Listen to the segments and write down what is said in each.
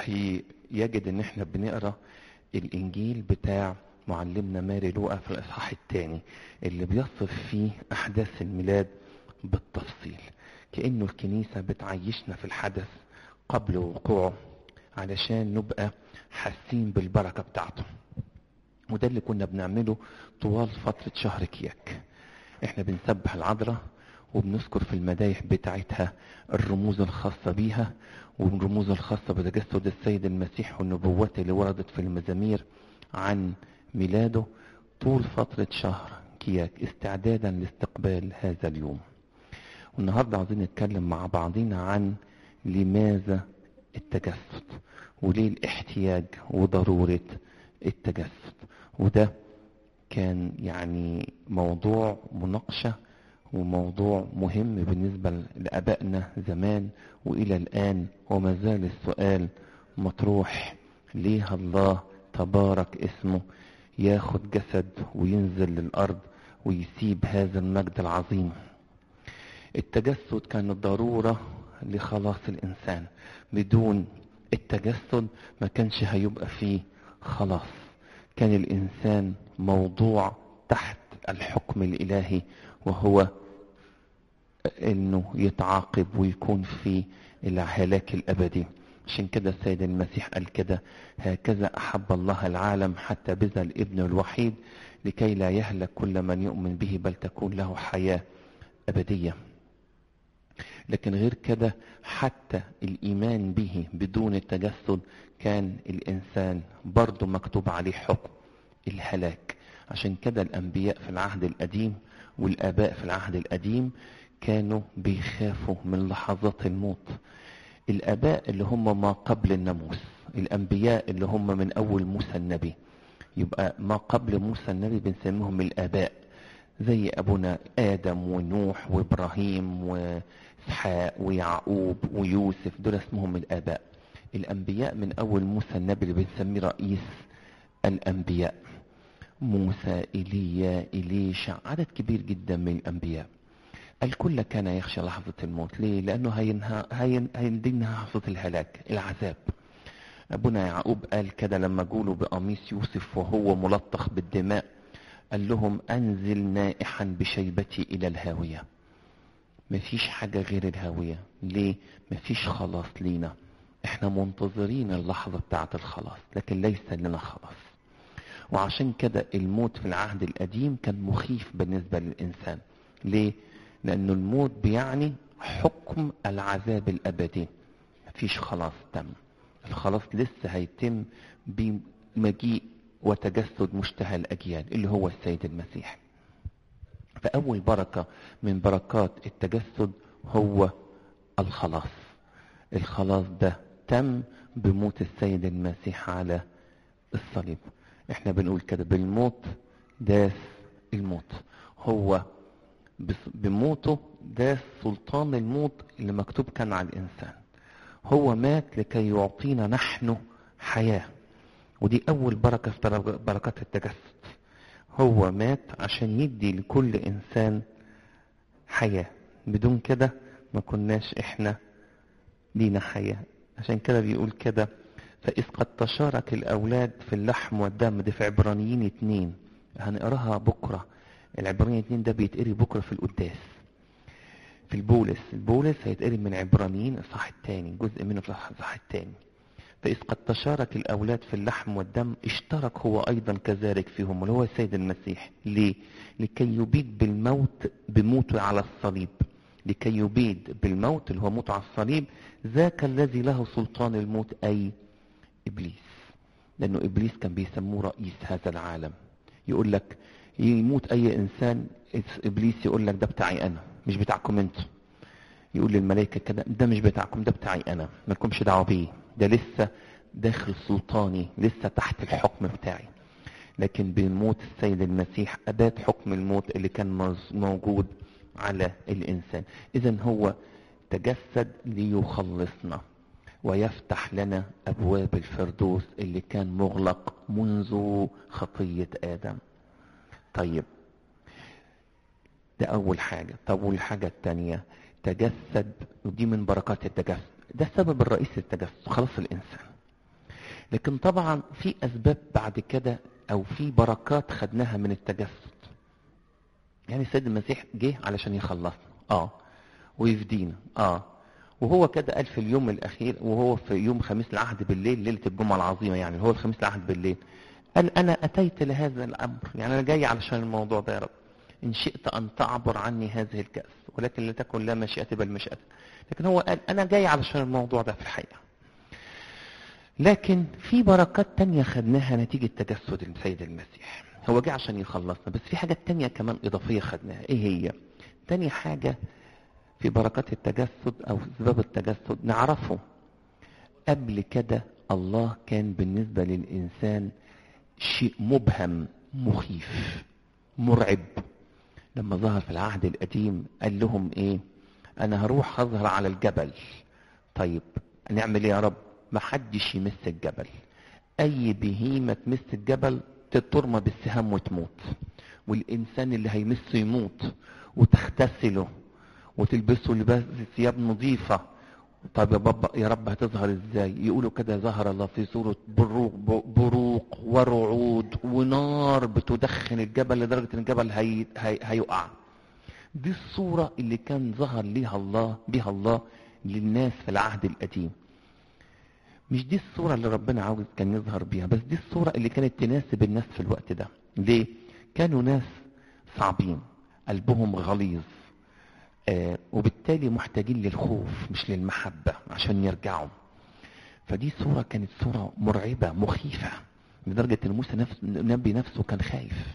هيجد ان احنا بنقرا الانجيل بتاع معلمنا ماري لوقا في الاصحاح الثاني اللي بيصف فيه احداث الميلاد بالتفصيل كانه الكنيسه بتعيشنا في الحدث قبل وقوعه علشان نبقى حاسين بالبركه بتاعته وده اللي كنا بنعمله طوال فتره شهر كياك احنا بنسبح العذراء وبنذكر في المدايح بتاعتها الرموز الخاصة بيها والرموز الخاصة بتجسد السيد المسيح والنبوات اللي وردت في المزامير عن ميلاده طول فترة شهر كياك استعدادا لاستقبال هذا اليوم والنهاردة عايزين نتكلم مع بعضنا عن لماذا التجسد وليه الاحتياج وضرورة التجسد وده كان يعني موضوع مناقشة وموضوع مهم بالنسبة لأبائنا زمان وإلى الآن وما زال السؤال مطروح ليه الله تبارك اسمه ياخد جسد وينزل للأرض ويسيب هذا المجد العظيم التجسد كان ضرورة لخلاص الإنسان بدون التجسد ما كانش هيبقى فيه خلاص كان الإنسان موضوع تحت الحكم الإلهي وهو انه يتعاقب ويكون في الهلاك الابدي عشان كده السيد المسيح قال كده هكذا احب الله العالم حتى بذل الابن الوحيد لكي لا يهلك كل من يؤمن به بل تكون له حياه ابديه لكن غير كده حتى الايمان به بدون التجسد كان الانسان برضه مكتوب عليه حكم الهلاك عشان كده الانبياء في العهد القديم والاباء في العهد القديم كانوا بيخافوا من لحظات الموت الاباء اللي هم ما قبل الناموس الانبياء اللي هم من اول موسى النبي يبقى ما قبل موسى النبي بنسميهم الاباء زي ابونا ادم ونوح وابراهيم واسحاق ويعقوب ويوسف دول اسمهم الاباء الانبياء من اول موسى النبي اللي بنسميه رئيس الانبياء موسى ايليا اليشع عدد كبير جدا من الانبياء الكل كان يخشى لحظة الموت ليه؟ لأنه هينها هين هيندينها لحظة الهلاك العذاب أبونا يعقوب قال كده لما جولوا بقميص يوسف وهو ملطخ بالدماء قال لهم أنزل نائحا بشيبتي إلى الهاوية مفيش حاجة غير الهاوية ليه؟ مفيش خلاص لينا احنا منتظرين اللحظة بتاعة الخلاص لكن ليس لنا خلاص وعشان كده الموت في العهد القديم كان مخيف بالنسبة للإنسان ليه؟ لأنه الموت بيعني حكم العذاب الأبدي مفيش خلاص تم الخلاص لسه هيتم بمجيء وتجسد مشتهى الأجيال اللي هو السيد المسيح فأول بركة من بركات التجسد هو الخلاص الخلاص ده تم بموت السيد المسيح على الصليب احنا بنقول كده بالموت داس الموت هو بموته داس سلطان الموت اللي مكتوب كان على الإنسان هو مات لكي يعطينا نحن حياة ودي أول بركة في بركات التجسد هو مات عشان يدي لكل إنسان حياة بدون كده ما كناش إحنا لينا حياة عشان كده بيقول كده فإذ قد تشارك الأولاد في اللحم والدم دي في عبرانيين اتنين هنقراها بكرة العبرانيين اتنين ده بيتقري بكرة في القداس في البولس البولس هيتقري من عبرانيين الصح الثاني جزء منه في الصح الثاني فإذ قد تشارك الأولاد في اللحم والدم اشترك هو أيضا كذلك فيهم اللي هو السيد المسيح ليه؟ لكي يبيد بالموت بموته على الصليب لكي يبيد بالموت اللي هو موته على الصليب ذاك الذي له سلطان الموت أي إبليس لأنه إبليس كان بيسموه رئيس هذا العالم يقول لك يموت أي إنسان إبليس يقول لك ده بتاعي أنا مش بتاعكم انتوا يقول للملائكة كده ده مش بتاعكم ده بتاعي أنا مالكمش دعوة بيه ده لسه داخل سلطاني لسه تحت الحكم بتاعي لكن بموت السيد المسيح أباد حكم الموت اللي كان موجود على الإنسان إذا هو تجسد ليخلصنا ويفتح لنا أبواب الفردوس اللي كان مغلق منذ خطية آدم طيب ده أول حاجة طب والحاجة التانية تجسد ودي من بركات التجسد ده السبب الرئيسي للتجسد خلاص الإنسان لكن طبعا في اسباب بعد كده او في بركات خدناها من التجسد يعني السيد المسيح جه علشان يخلصنا اه ويفدينا اه وهو كده قال في اليوم الاخير وهو في يوم خميس العهد بالليل ليله الجمعه العظيمه يعني هو الخميس العهد بالليل قال انا اتيت لهذا الامر يعني انا جاي علشان الموضوع ده يا رب ان شئت ان تعبر عني هذه الكاس ولكن لا تكن لا مشيئتي بل مشيئتك لكن هو قال انا جاي علشان الموضوع ده في الحقيقه لكن في بركات تانية خدناها نتيجة تجسد السيد المسيح هو جه عشان يخلصنا بس في حاجات تانية كمان إضافية خدناها إيه هي تاني حاجة في بركات التجسد أو أسباب التجسد نعرفه قبل كده الله كان بالنسبة للإنسان شيء مبهم مخيف مرعب لما ظهر في العهد القديم قال لهم إيه أنا هروح أظهر على الجبل طيب نعمل إيه يا رب ما حدش يمس الجبل اي بهيمة تمس الجبل تترمى بالسهام وتموت والانسان اللي هيمسه يموت وتغتسله وتلبسه لباس ثياب نظيفة طب يا بابا يا رب هتظهر ازاي يقولوا كده ظهر الله في صورة بروق, بروق ورعود ونار بتدخن الجبل لدرجة ان الجبل هي هي هيقع دي الصورة اللي كان ظهر ليها الله بها الله للناس في العهد القديم مش دي الصورة اللي ربنا عاوز كان يظهر بيها بس دي الصورة اللي كانت تناسب الناس في الوقت ده ليه؟ كانوا ناس صعبين قلبهم غليظ آه وبالتالي محتاجين للخوف مش للمحبة عشان يرجعوا فدي صورة كانت صورة مرعبة مخيفة لدرجة ان موسى نفس النبي نفسه كان خايف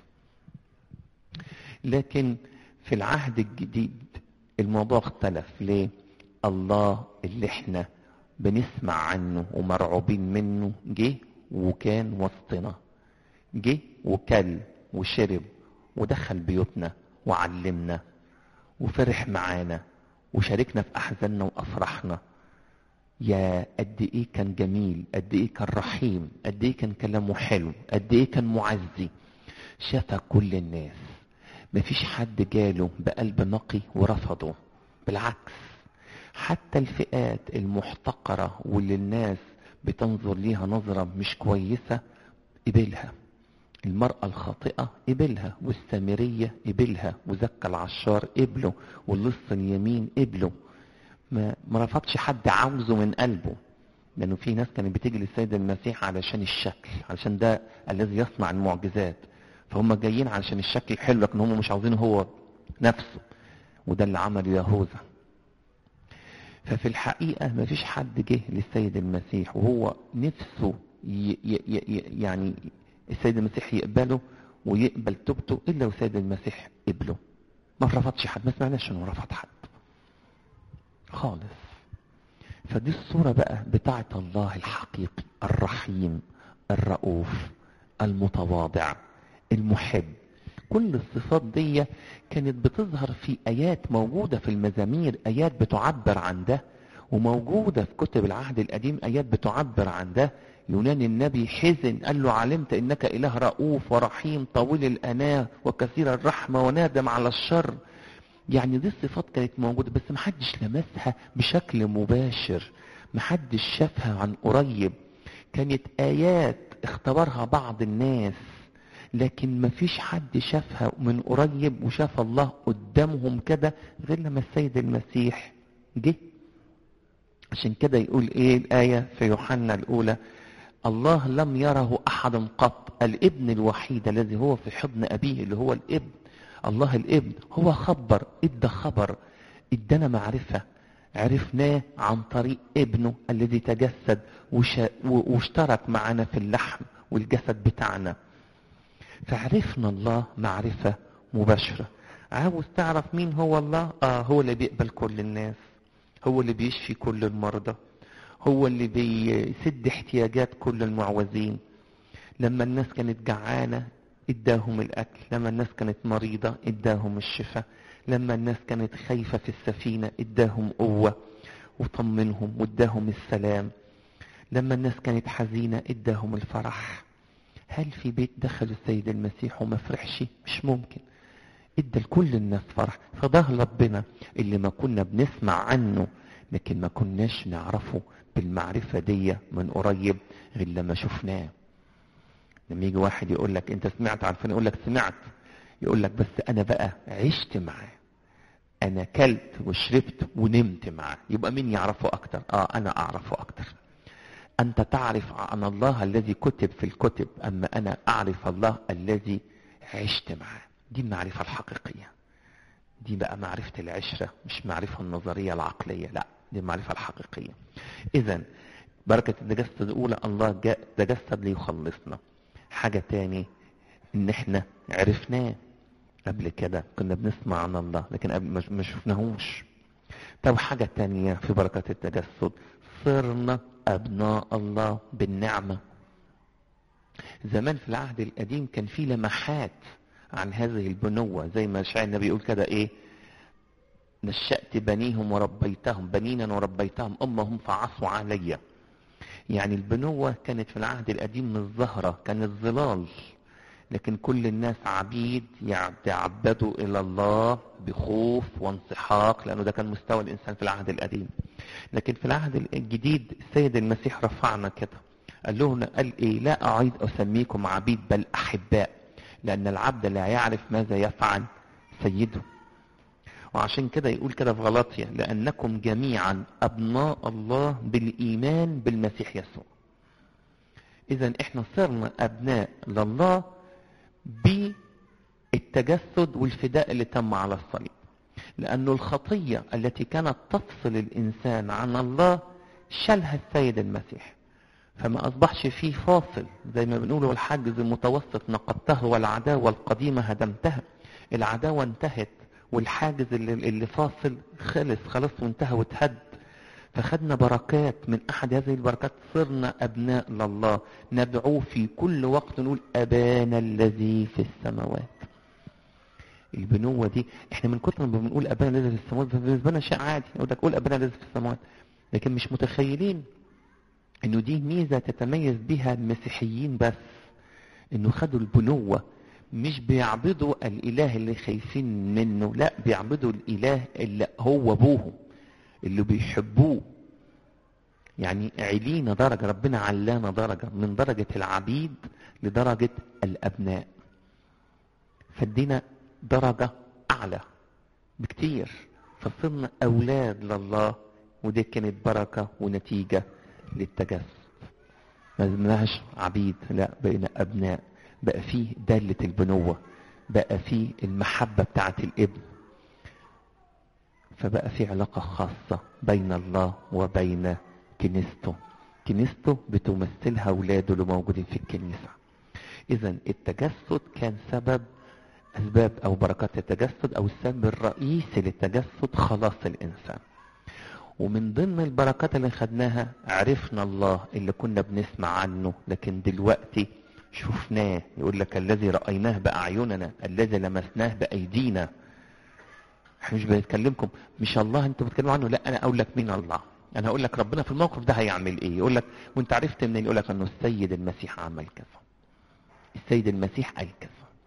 لكن في العهد الجديد الموضوع اختلف ليه الله اللي احنا بنسمع عنه ومرعوبين منه جه وكان وسطنا جه وكل وشرب ودخل بيوتنا وعلمنا وفرح معانا وشاركنا في احزاننا وافراحنا يا قد ايه كان جميل قد ايه كان رحيم قد ايه كان كلامه حلو قد ايه كان معزي شفى كل الناس مفيش حد جاله بقلب نقي ورفضه بالعكس حتى الفئات المحتقرة واللي الناس بتنظر ليها نظرة مش كويسة قبلها المرأة الخاطئة قبلها والسامرية قبلها وزكى العشار قبله واللص اليمين قبله ما, ما رفضش حد عاوزه من قلبه لأنه في ناس كانت بتيجي للسيد المسيح علشان الشكل علشان ده الذي يصنع المعجزات فهم جايين علشان الشكل حلو لكن هم مش عاوزينه هو نفسه وده اللي عمله يهوذا ففي الحقيقة ما فيش حد جه للسيد المسيح وهو نفسه ي ي ي يعني السيد المسيح يقبله ويقبل توبته إلا والسيد المسيح قبله ما رفضش حد ما سمعناش انه رفض حد خالص فدي الصورة بقى بتاعة الله الحقيقي الرحيم الرؤوف المتواضع المحب كل الصفات دي كانت بتظهر في آيات موجودة في المزامير آيات بتعبر عن ده وموجودة في كتب العهد القديم آيات بتعبر عن ده يونان النبي حزن قال له علمت إنك إله رؤوف ورحيم طويل الأناة وكثير الرحمة ونادم على الشر يعني دي الصفات كانت موجودة بس محدش لمسها بشكل مباشر محدش شافها عن قريب كانت آيات اختبرها بعض الناس لكن ما فيش حد شافها من قريب وشاف الله قدامهم كده غير لما السيد المسيح جه عشان كده يقول ايه الآية في يوحنا الأولى الله لم يره أحد قط الابن الوحيد الذي هو في حضن أبيه اللي هو الابن الله الابن هو خبر ادى خبر ادانا معرفة عرفناه عن طريق ابنه الذي تجسد واشترك معنا في اللحم والجسد بتاعنا فعرفنا الله معرفة مباشرة عاوز تعرف مين هو الله اه هو اللي بيقبل كل الناس هو اللي بيشفي كل المرضى هو اللي بيسد احتياجات كل المعوزين لما الناس كانت جعانة اداهم الاكل لما الناس كانت مريضة اداهم الشفاء لما الناس كانت خايفة في السفينة اداهم قوة وطمنهم واداهم السلام لما الناس كانت حزينة اداهم الفرح هل في بيت دخل السيد المسيح وما فرحش مش ممكن ادى لكل الناس فرح فده ربنا اللي ما كنا بنسمع عنه لكن ما كناش نعرفه بالمعرفة دي من قريب غير لما شفناه لما يجي واحد يقول لك انت سمعت عن فلان يقول لك سمعت يقول لك بس انا بقى عشت معاه انا كلت وشربت ونمت معاه يبقى مين يعرفه اكتر اه انا اعرفه اكتر انت تعرف عن الله الذي كتب في الكتب اما انا اعرف الله الذي عشت معاه دي المعرفة الحقيقية دي بقى معرفة العشرة مش معرفة النظرية العقلية لا دي المعرفة الحقيقية اذا بركة التجسد الاولى الله جاء تجسد ليخلصنا حاجة تاني ان احنا عرفناه قبل كده كنا بنسمع عن الله لكن قبل ما شفناهوش طب حاجة تانية في بركة التجسد صرنا أبناء الله بالنعمة زمان في العهد القديم كان في لمحات عن هذه البنوة زي ما شاعر النبي يقول كده ايه نشأت بنيهم وربيتهم بنينا وربيتهم أمهم فعصوا علي يعني البنوة كانت في العهد القديم من الزهرة كانت ظلال لكن كل الناس عبيد يتعبدوا إلى الله بخوف وانسحاق لأنه ده كان مستوى الإنسان في العهد القديم لكن في العهد الجديد السيد المسيح رفعنا كده قال لهم قال إيه لا أعيد أسميكم عبيد بل أحباء لأن العبد لا يعرف ماذا يفعل سيده وعشان كده يقول كده في غلاطيا لأنكم جميعا أبناء الله بالإيمان بالمسيح يسوع إذا إحنا صرنا أبناء لله بالتجسد والفداء اللي تم على الصليب لأنه الخطية التي كانت تفصل الإنسان عن الله شالها السيد المسيح فما أصبحش فيه فاصل زي ما بنقول الحاجز المتوسط نقضته والعداوة القديمة هدمتها العداوة انتهت والحاجز اللي, اللي فاصل خلص خلاص وانتهى واتهد فخدنا بركات من احد هذه البركات صرنا ابناء لله ندعوه في كل وقت نقول ابانا الذي في السماوات البنوة دي احنا من كتر ما بنقول ابانا الذي في السماوات بالنسبة لنا شيء عادي يقول لك قول ابانا الذي في السماوات لكن مش متخيلين انه دي ميزة تتميز بها المسيحيين بس انه خدوا البنوة مش بيعبدوا الاله اللي خايفين منه لا بيعبدوا الاله اللي هو ابوهم اللي بيحبوه يعني علينا درجة ربنا علانا درجة من درجة العبيد لدرجة الأبناء فادينا درجة أعلى بكتير فصرنا أولاد لله ودي كانت بركة ونتيجة للتجسد ما زلناش عبيد لا بقينا أبناء بقى فيه دالة البنوة بقى فيه المحبة بتاعة الابن فبقى في علاقة خاصة بين الله وبين كنيسته كنيسته بتمثلها أولاده اللي موجودين في الكنيسة إذا التجسد كان سبب أسباب أو بركات التجسد أو السبب الرئيسي للتجسد خلاص الإنسان ومن ضمن البركات اللي خدناها عرفنا الله اللي كنا بنسمع عنه لكن دلوقتي شفناه يقول لك الذي رأيناه بأعيننا الذي لمسناه بأيدينا احنا مش بنتكلمكم مش الله انتوا بتتكلموا عنه لا انا اقول لك مين الله انا هقول لك ربنا في الموقف ده هيعمل ايه يقول لك وانت عرفت منين يقول لك انه السيد المسيح عمل كذا السيد المسيح قال كذا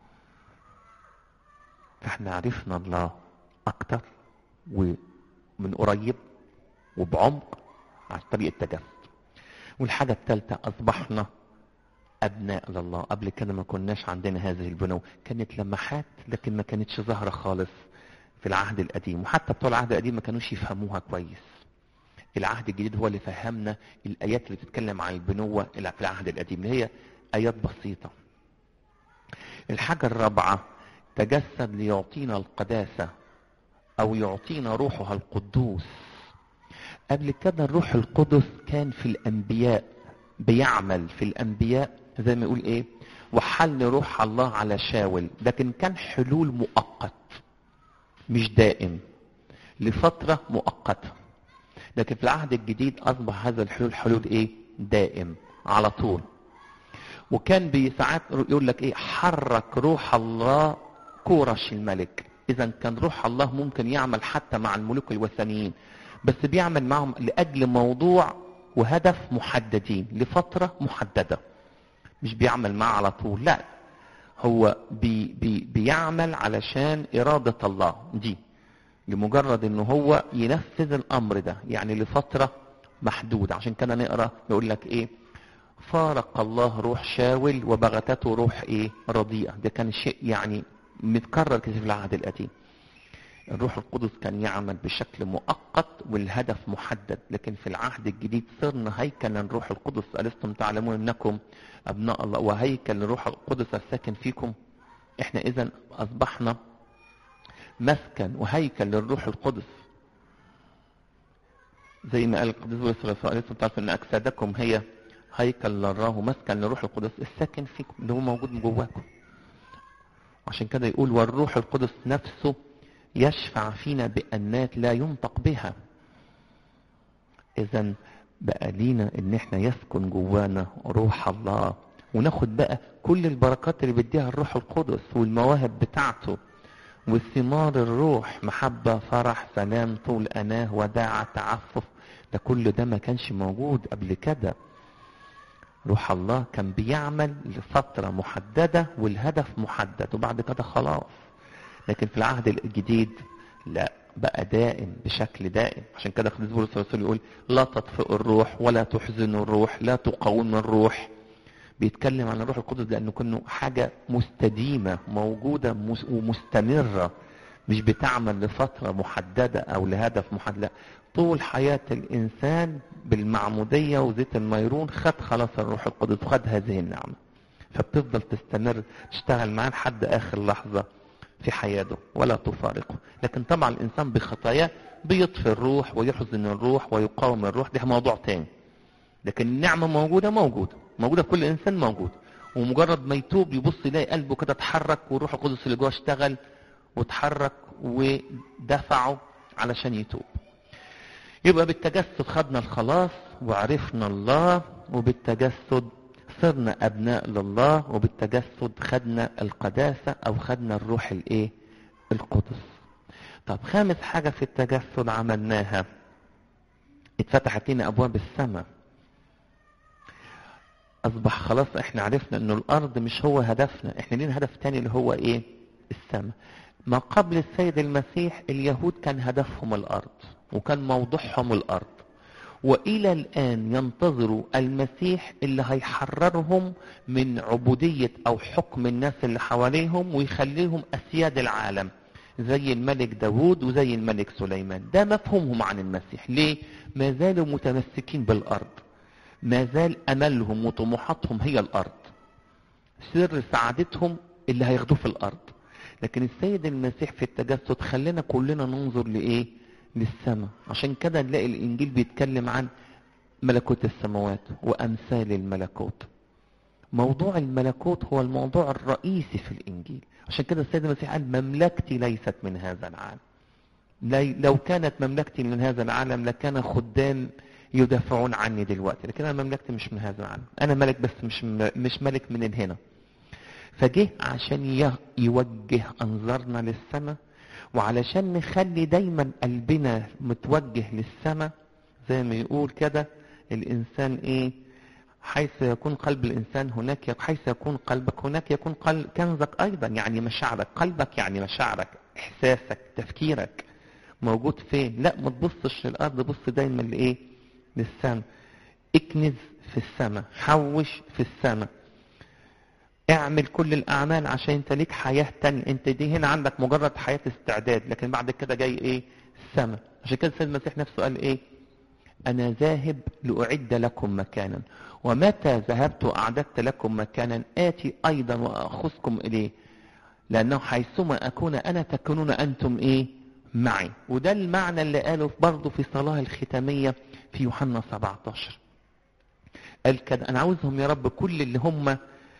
فاحنا عرفنا الله اكتر ومن قريب وبعمق عن طريق التجسد والحاجة الثالثة اصبحنا ابناء لله قبل كده ما كناش عندنا هذه البنو كانت لمحات لكن ما كانتش ظاهرة خالص في العهد القديم وحتى بتوع العهد القديم ما كانوش يفهموها كويس العهد الجديد هو اللي فهمنا الايات اللي بتتكلم عن البنوة في العهد القديم اللي هي ايات بسيطة الحاجة الرابعة تجسد ليعطينا القداسة او يعطينا روحها القدوس قبل كده الروح القدس كان في الانبياء بيعمل في الانبياء زي ما يقول ايه وحل روح الله على شاول لكن كان حلول مؤقت مش دائم لفترة مؤقتة لكن في العهد الجديد أصبح هذا الحلول حلول إيه دائم على طول وكان بساعات يقول لك إيه حرك روح الله كورش الملك إذا كان روح الله ممكن يعمل حتى مع الملوك الوثنيين بس بيعمل معهم لأجل موضوع وهدف محددين لفترة محددة مش بيعمل معاه على طول لا هو بي بي بيعمل علشان إرادة الله دي لمجرد ان هو ينفذ الامر ده يعني لفترة محدودة عشان كده نقرأ يقول لك ايه فارق الله روح شاول وبغتته روح ايه رضيئة ده كان شيء يعني متكرر كتير في العهد القديم الروح القدس كان يعمل بشكل مؤقت والهدف محدد لكن في العهد الجديد صرنا هيكلا الروح القدس ألستم تعلمون أنكم أبناء الله وهيكل الروح القدس الساكن فيكم احنا إذا أصبحنا مسكن وهيكل للروح القدس زي ما قال القديس بولس الرسول تعرف ان اجسادكم هي هيكل لله مسكن للروح القدس الساكن فيكم اللي هو موجود جواكم عشان كده يقول والروح القدس نفسه يشفع فينا بأنات لا ينطق بها اذا بقى لينا ان احنا يسكن جوانا روح الله وناخد بقى كل البركات اللي بيديها الروح القدس والمواهب بتاعته وثمار الروح محبة فرح سلام طول أناه وداعة تعفف ده كل ده ما كانش موجود قبل كده روح الله كان بيعمل لفترة محددة والهدف محدد وبعد كده خلاص لكن في العهد الجديد لا بقى دائم بشكل دائم عشان كده قديس بولس الرسول يقول لا تطفئوا الروح ولا تحزنوا الروح لا تقاوموا الروح بيتكلم عن الروح القدس لانه كانه حاجه مستديمه موجوده ومستمره مش بتعمل لفتره محدده او لهدف محدد لا طول حياه الانسان بالمعموديه وزيت الميرون خد خلاص الروح القدس وخد هذه النعمه فبتفضل تستمر تشتغل معاه لحد اخر لحظه في حياته ولا تفارقه لكن طبعا الانسان بخطاياه بيطفي الروح ويحزن الروح ويقاوم الروح ده موضوع تاني لكن النعمه موجوده موجوده موجوده في كل انسان موجود ومجرد ما يتوب يبص يلاقي قلبه كده اتحرك والروح القدس اللي جوه اشتغل واتحرك ودفعه علشان يتوب يبقى بالتجسد خدنا الخلاص وعرفنا الله وبالتجسد صرنا ابناء لله وبالتجسد خدنا القداسه او خدنا الروح الايه القدس طب خامس حاجه في التجسد عملناها اتفتحت لنا ابواب السماء اصبح خلاص احنا عرفنا انه الارض مش هو هدفنا احنا لينا هدف تاني اللي هو ايه السماء ما قبل السيد المسيح اليهود كان هدفهم الارض وكان موضوعهم الارض والى الان ينتظروا المسيح اللي هيحررهم من عبودية او حكم الناس اللي حواليهم ويخليهم اسياد العالم زي الملك داود وزي الملك سليمان ده مفهومهم عن المسيح ليه ما زالوا متمسكين بالارض ما زال املهم وطموحاتهم هي الارض سر سعادتهم اللي هياخدوه في الارض لكن السيد المسيح في التجسد خلينا كلنا ننظر لايه للسماء عشان كده نلاقي الانجيل بيتكلم عن ملكوت السماوات وامثال الملكوت موضوع الملكوت هو الموضوع الرئيسي في الانجيل عشان كده السيد المسيح قال مملكتي ليست من هذا العالم لو كانت مملكتي من هذا العالم لكان خدام يدافعون عني دلوقتي لكن انا مملكتي مش من هذا العالم انا ملك بس مش مش ملك من هنا فجه عشان يوجه انظارنا للسماء وعلشان نخلي دايما قلبنا متوجه للسماء زي ما يقول كده الانسان ايه حيث يكون قلب الانسان هناك حيث يكون قلبك هناك يكون قلب كنزك ايضا يعني مشاعرك قلبك يعني مشاعرك احساسك تفكيرك موجود فين لا ما تبصش للارض بص دايما لايه للسماء اكنز في السماء حوش في السماء اعمل كل الاعمال عشان انت ليك حياة تانية انت دي هنا عندك مجرد حياة استعداد لكن بعد كده جاي ايه السماء عشان كده السيد المسيح نفسه قال ايه انا ذاهب لاعد لكم مكانا ومتى ذهبت واعددت لكم مكانا اتي ايضا واخذكم اليه لانه حيثما اكون انا تكونون انتم ايه معي وده المعنى اللي قاله برضه في صلاه الختاميه في يوحنا 17 قال كده انا عاوزهم يا رب كل اللي هم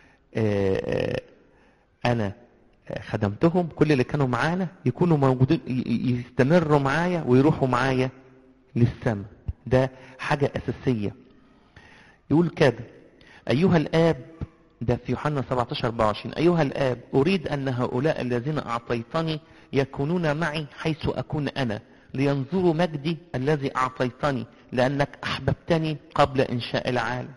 انا خدمتهم كل اللي كانوا معانا يكونوا موجودين يستمروا معايا ويروحوا معايا للسماء ده حاجة أساسية يقول كده أيها الآب ده في يوحنا 17 24 أيها الآب أريد أن هؤلاء الذين أعطيتني يكونون معي حيث أكون أنا لينظروا مجدي الذي أعطيتني لأنك أحببتني قبل إنشاء العالم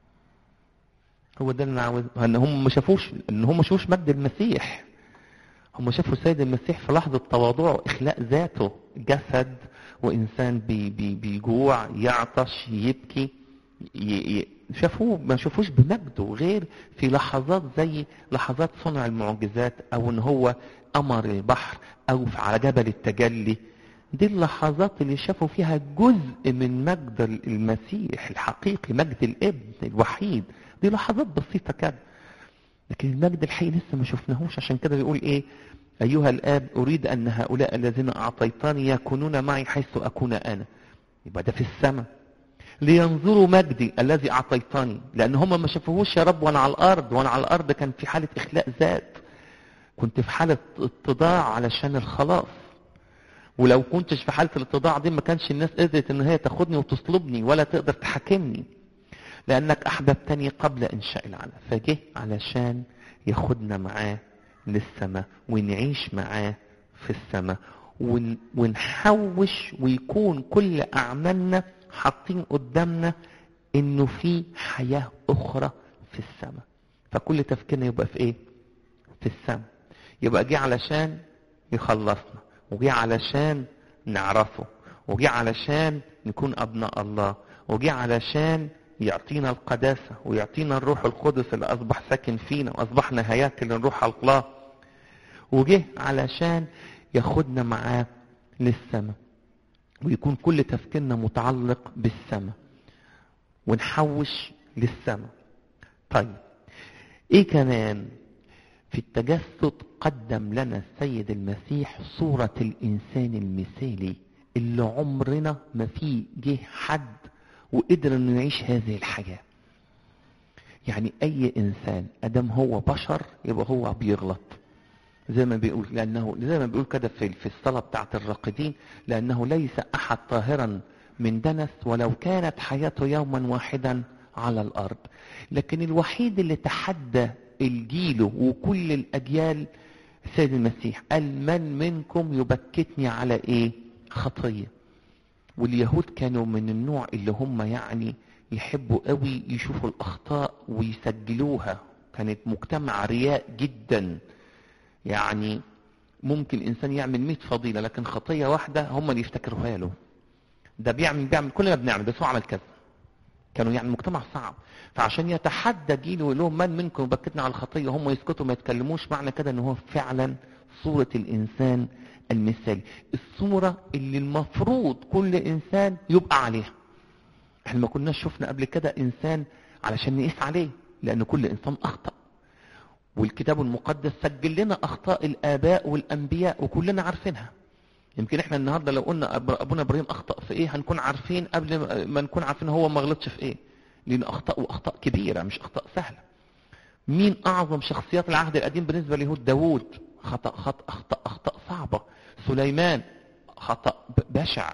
هو ده اللي انا عاوز ان هم ما شافوش ان هم ما شافوش مجد المسيح هم شافوا السيد المسيح في لحظة تواضعه وإخلاء ذاته جسد وإنسان بي بي بيجوع يعطش يبكي ي ي شافوه ما شافوش بمجده غير في لحظات زي لحظات صنع المعجزات أو إن هو أمر البحر أو على جبل التجلي دي اللحظات اللي شافوا فيها جزء من مجد المسيح الحقيقي مجد الابن الوحيد دي لحظات بسيطة كده لكن المجد الحقيقي لسه ما شفناهوش عشان كده بيقول ايه ايها الاب اريد ان هؤلاء الذين اعطيتني يكونون معي حيث اكون انا يبقى ده في السماء لينظروا مجدي الذي اعطيتني لان هم ما شافوهوش يا رب وانا على الارض وانا على الارض كان في حاله اخلاء ذات كنت في حاله اتضاع علشان الخلاص ولو كنتش في حاله الاتضاع دي ما كانش الناس قدرت ان هي تاخدني وتصلبني ولا تقدر تحاكمني لانك احببتني قبل انشاء العالم فجه علشان ياخدنا معاه للسماء ونعيش معاه في السماء ون ونحوش ويكون كل اعمالنا حاطين قدامنا انه في حياه اخرى في السماء فكل تفكيرنا يبقى في ايه في السماء يبقى جه علشان يخلصنا وجه علشان نعرفه وجه علشان نكون ابناء الله وجه علشان يعطينا القداسة ويعطينا الروح القدس اللي أصبح ساكن فينا وأصبحنا هياكل الروح الله وجه علشان ياخدنا معاه للسماء ويكون كل تفكيرنا متعلق بالسماء ونحوش للسماء طيب ايه كمان في التجسد قدم لنا السيد المسيح صورة الإنسان المثالي اللي عمرنا ما فيه جه حد وقدر انه يعيش هذه الحياة يعني اي انسان ادم هو بشر يبقى هو بيغلط زي ما بيقول لانه زي ما بيقول كده في في الصلاه بتاعت الراقدين لانه ليس احد طاهرا من دنس ولو كانت حياته يوما واحدا على الارض لكن الوحيد اللي تحدى الجيل وكل الاجيال سيد المسيح قال من منكم يبكتني على ايه خطيه واليهود كانوا من النوع اللي هم يعني يحبوا قوي يشوفوا الاخطاء ويسجلوها كانت مجتمع رياء جدا يعني ممكن انسان يعمل 100 فضيله لكن خطيه واحده هم اللي يفتكروها له ده بيعمل بيعمل كلنا بنعمل بس هو عمل كذا كانوا يعني مجتمع صعب فعشان يتحدى جيل ويقول لهم من منكم يبكتنا على الخطيه هم يسكتوا ما يتكلموش معنى كده ان هو فعلا صوره الانسان المثالي الصورة اللي المفروض كل إنسان يبقى عليها احنا ما كناش شفنا قبل كده إنسان علشان نقيس عليه لأن كل إنسان أخطأ والكتاب المقدس سجل لنا أخطاء الآباء والأنبياء وكلنا عارفينها يمكن احنا النهارده لو قلنا ابونا ابراهيم اخطا في ايه هنكون عارفين قبل ما نكون عارفين هو ما غلطش في ايه لان اخطاء واخطاء كبيره مش اخطاء سهله مين اعظم شخصيات العهد القديم بالنسبه ليهود داوود خطا خطا اخطاء اخطاء صعبه سليمان خطأ بشع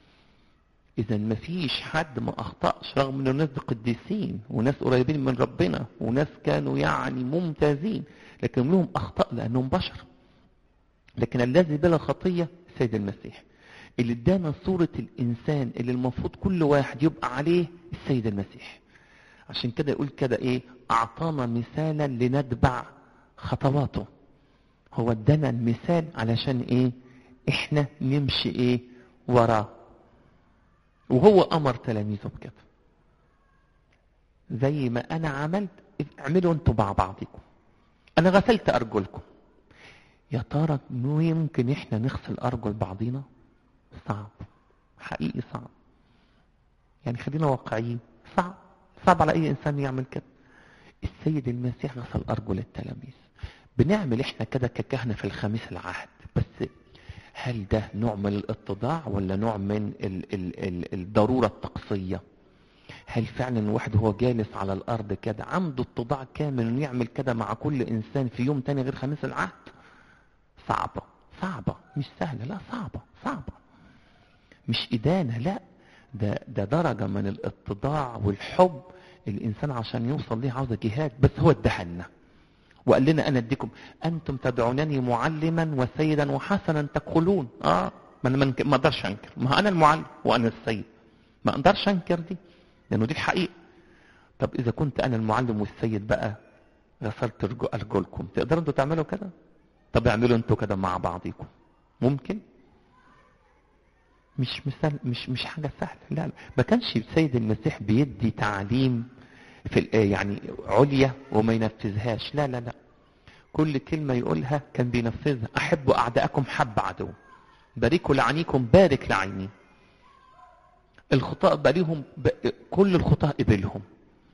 إذا ما فيش حد ما أخطأش رغم إن الناس دي قديسين وناس قريبين من ربنا وناس كانوا يعني ممتازين لكن لهم أخطاء لأنهم بشر لكن الذي بلا خطية سيد المسيح اللي ادانا صورة الإنسان اللي المفروض كل واحد يبقى عليه السيد المسيح عشان كده يقول كده إيه أعطانا مثالا لنتبع خطواته هو ادانا المثال علشان إيه احنا نمشي ايه وراه وهو امر تلاميذه بكده زي ما انا عملت اعملوا انتوا مع بعضكم انا غسلت ارجلكم يا ترى يمكن احنا نغسل ارجل بعضينا صعب حقيقي صعب يعني خلينا واقعيين صعب صعب على اي انسان يعمل كده السيد المسيح غسل ارجل التلاميذ بنعمل احنا كده ككهنه في الخميس العهد بس هل ده نوع من الاتضاع ولا نوع من ال ال ال الضرورة الطقسية هل فعلا الواحد هو جالس على الارض كده عنده اتضاع كامل انه يعمل كده مع كل انسان في يوم تاني غير خميس العهد صعبة صعبة مش سهلة لا صعبة صعبة مش إدانة لا ده ده درجة من الاتضاع والحب الإنسان عشان يوصل ليه عاوز جهاد بس هو ادهلنا وقال لنا انا اديكم انتم تدعونني معلما وسيدا وحسنا تقولون اه ما انا ما اقدرش انكر ما انا المعلم وانا السيد ما اقدرش انكر دي لانه دي الحقيقه طب اذا كنت انا المعلم والسيد بقى غسلت ارجلكم تقدروا انتوا تعملوا كده طب اعملوا انتوا كده مع بعضيكم ممكن مش مثال مش مش حاجه سهله لا لا ما كانش السيد المسيح بيدي تعليم في يعني عليا وما ينفذهاش لا لا لا كل كلمة يقولها كان بينفذها أحبوا أعداءكم حب عدو باركوا لعنيكم بارك لعيني الخطاء بليهم ب... كل الخطاء قبلهم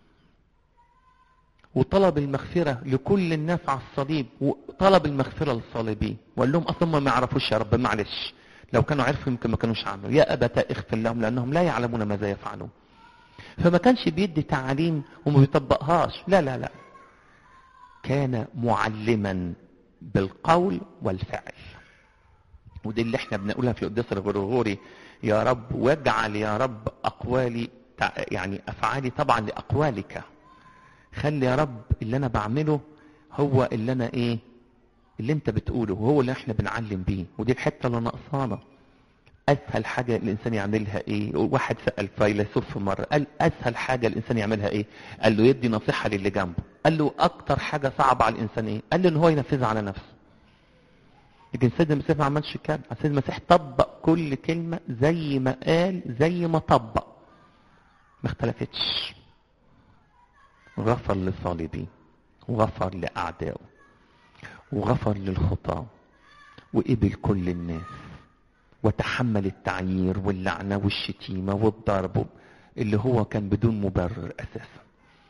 وطلب المغفرة لكل الناس على الصليب وطلب المغفرة للصليبين وقال لهم أصلا ما يعرفوش يا رب معلش لو كانوا عرفوا يمكن ما كانوش عملوا يا أبتا اغفر لهم لأنهم لا يعلمون ماذا يفعلون فما كانش بيدي تعاليم وما بيطبقهاش لا لا لا كان معلما بالقول والفعل ودي اللي احنا بنقولها في القداس الغرغوري يا رب واجعل يا رب اقوالي يعني افعالي طبعا لاقوالك خلي يا رب اللي انا بعمله هو اللي انا ايه اللي انت بتقوله وهو اللي احنا بنعلم بيه ودي الحته اللي ناقصانا اسهل حاجه الانسان يعملها ايه واحد سال فيلسوف في مره قال اسهل حاجه الانسان يعملها ايه قال له يدي نصيحه للي جنبه قال له اكتر حاجه صعبه على الانسان ايه قال له ان هو ينفذها على نفسه لكن سيدنا المسيح ما عملش كده سيدنا المسيح طبق كل كلمه زي ما قال زي ما طبق ما اختلفتش غفر للصالبين وغفر لاعدائه وغفر للخطاه وقبل كل الناس وتحمل التعيير واللعنة والشتيمة والضرب اللي هو كان بدون مبرر أساسا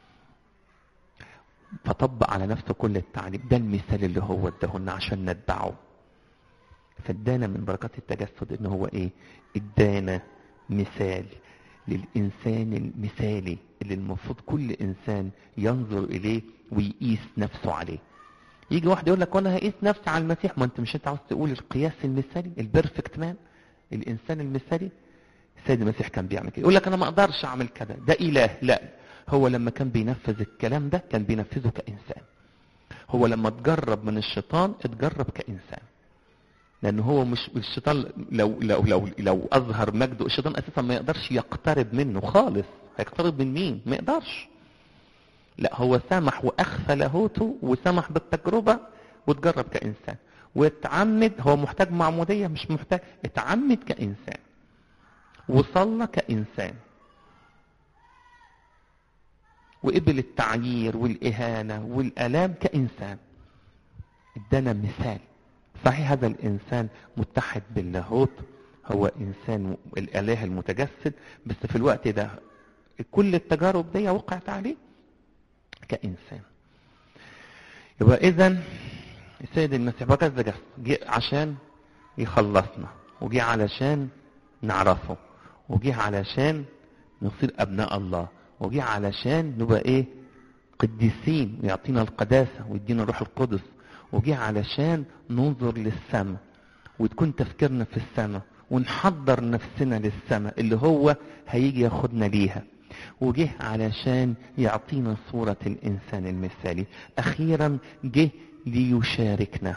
فطبق على نفسه كل التعليم ده المثال اللي هو اداهولنا عشان نتبعه فادانا من بركات التجسد ان هو ايه ادانا مثال للانسان المثالي اللي المفروض كل انسان ينظر اليه ويقيس نفسه عليه يجي واحد يقول لك وانا هقيس نفسي على المسيح ما انت مش انت عاوز تقول القياس المثالي البرفكت مان الانسان المثالي السيد المسيح كان بيعمل كده يقول لك انا ما اقدرش اعمل كده ده اله لا هو لما كان بينفذ الكلام ده كان بينفذه كانسان هو لما اتجرب من الشيطان اتجرب كانسان لان هو مش الشيطان لو لو لو لو اظهر مجده الشيطان اساسا ما يقدرش يقترب منه خالص هيقترب من مين ما يقدرش لا هو سمح واخفى لاهوته وسمح بالتجربه وتجرب كانسان واتعمد هو محتاج معموديه مش محتاج اتعمد كانسان وصلى كانسان وقبل التعيير والاهانه والالام كانسان ادانا مثال صحيح هذا الانسان متحد باللاهوت هو انسان الاله المتجسد بس في الوقت ده كل التجارب دي وقعت عليه كإنسان يبقى إذا السيد المسيح بقى ده جه عشان يخلصنا وجه علشان نعرفه وجه علشان نصير أبناء الله وجه علشان نبقى إيه قديسين ويعطينا القداسة ويدينا الروح القدس وجه علشان ننظر للسماء وتكون تفكيرنا في السماء ونحضر نفسنا للسماء اللي هو هيجي ياخدنا ليها وجه علشان يعطينا صورة الإنسان المثالي أخيرا جه ليشاركنا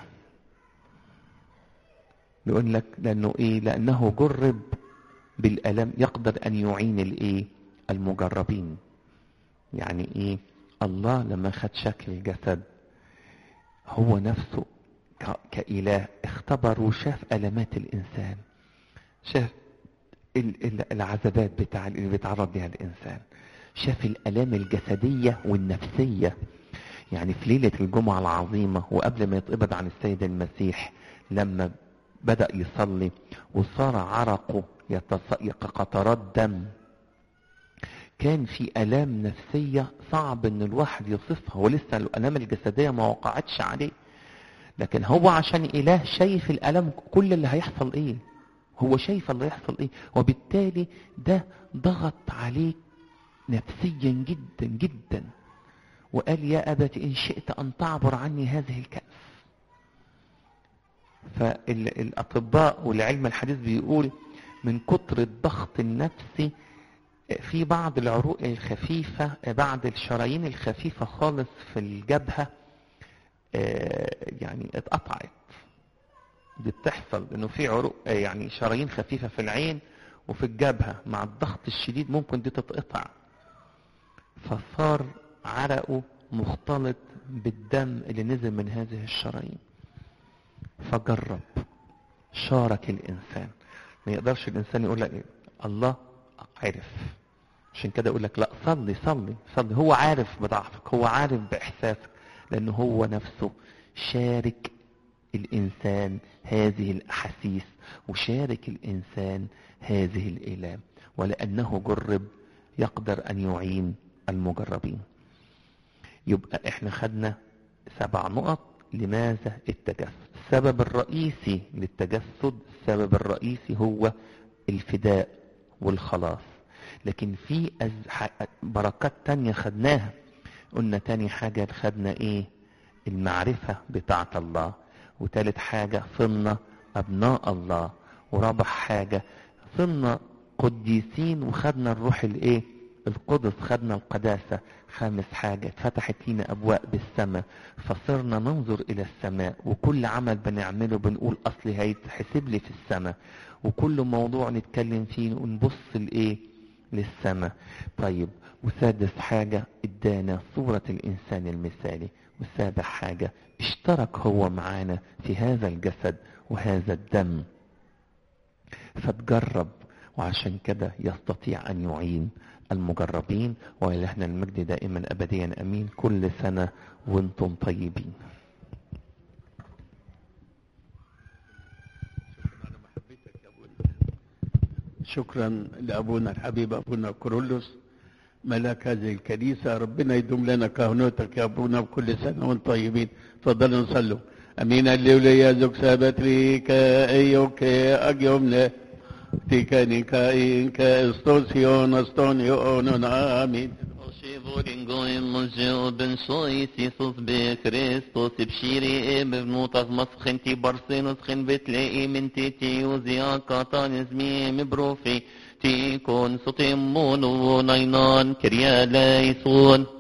يقول لك لأنه إيه لأنه جرب بالألم يقدر أن يعين الإيه المجربين يعني إيه الله لما خد شكل الجسد هو نفسه كإله اختبر وشاف ألمات الإنسان شاف العذابات بتاع اللي بيتعرض لها الانسان شاف الالام الجسديه والنفسيه يعني في ليله الجمعه العظيمه وقبل ما يتقبض عن السيد المسيح لما بدا يصلي وصار عرقه كقطرات دم كان في الام نفسيه صعب ان الواحد يوصفها ولسه الالام الجسديه ما وقعتش عليه لكن هو عشان اله شايف الالم كل اللي هيحصل ايه هو شايف اللي يحصل ايه وبالتالي ده ضغط عليك نفسيا جدا جدا وقال يا أبت إن شئت أن تعبر عني هذه الكأس فالأطباء والعلم الحديث بيقول من كتر الضغط النفسي في بعض العروق الخفيفة بعض الشرايين الخفيفة خالص في الجبهة يعني اتقطعت دي بتحصل انه في عروق يعني شرايين خفيفه في العين وفي الجبهه مع الضغط الشديد ممكن دي تتقطع فصار عرقه مختلط بالدم اللي نزل من هذه الشرايين فجرب شارك الإنسان ما يقدرش الإنسان يقول لك إيه؟ الله عرف عشان كده يقول لك لا صلي صلي صلي هو عارف بضعفك هو عارف بإحساسك لأنه هو نفسه شارك الإنسان هذه الأحاسيس وشارك الإنسان هذه الإيلام ولأنه جرب يقدر أن يعين المجربين يبقى احنا خدنا سبع نقط لماذا التجسد السبب الرئيسي للتجسد السبب الرئيسي هو الفداء والخلاص لكن في بركات تانية خدناها قلنا تاني حاجة خدنا ايه المعرفة بتاعة الله وتالت حاجة صرنا أبناء الله ورابع حاجة صرنا قديسين وخدنا الروح الايه القدس خدنا القداسة خامس حاجة اتفتحت لنا أبواب بالسماء فصرنا ننظر إلى السماء وكل عمل بنعمله بنقول أصلي هيتحسب لي في السماء وكل موضوع نتكلم فيه ونبص لإيه للسماء طيب وسادس حاجة ادانا صورة الإنسان المثالي وسابع حاجة اشترك هو معانا في هذا الجسد وهذا الدم فتجرب وعشان كده يستطيع أن يعين المجربين وإلهنا المجد دائما أبديا أمين كل سنة وانتم طيبين شكرا لأبونا الحبيب أبونا كورولوس ملاك هذه الكنيسة ربنا يدوم لنا كهنوتك يا أبونا بكل سنة وانتم طيبين تفضلوا نصلوا أمين الليوليا زوك سابتري كأيوك أجيوم تيكاني كاين كاستوسيون استونيون آمين Våringoim monsjö ben sois Jesus be Kristus bshiri e bevnutas masخن ti barsinus خن بتلاقي من تيتي وزيا كاتان زمي مبروفي تيكون سطيمون ونينان كريا ليسون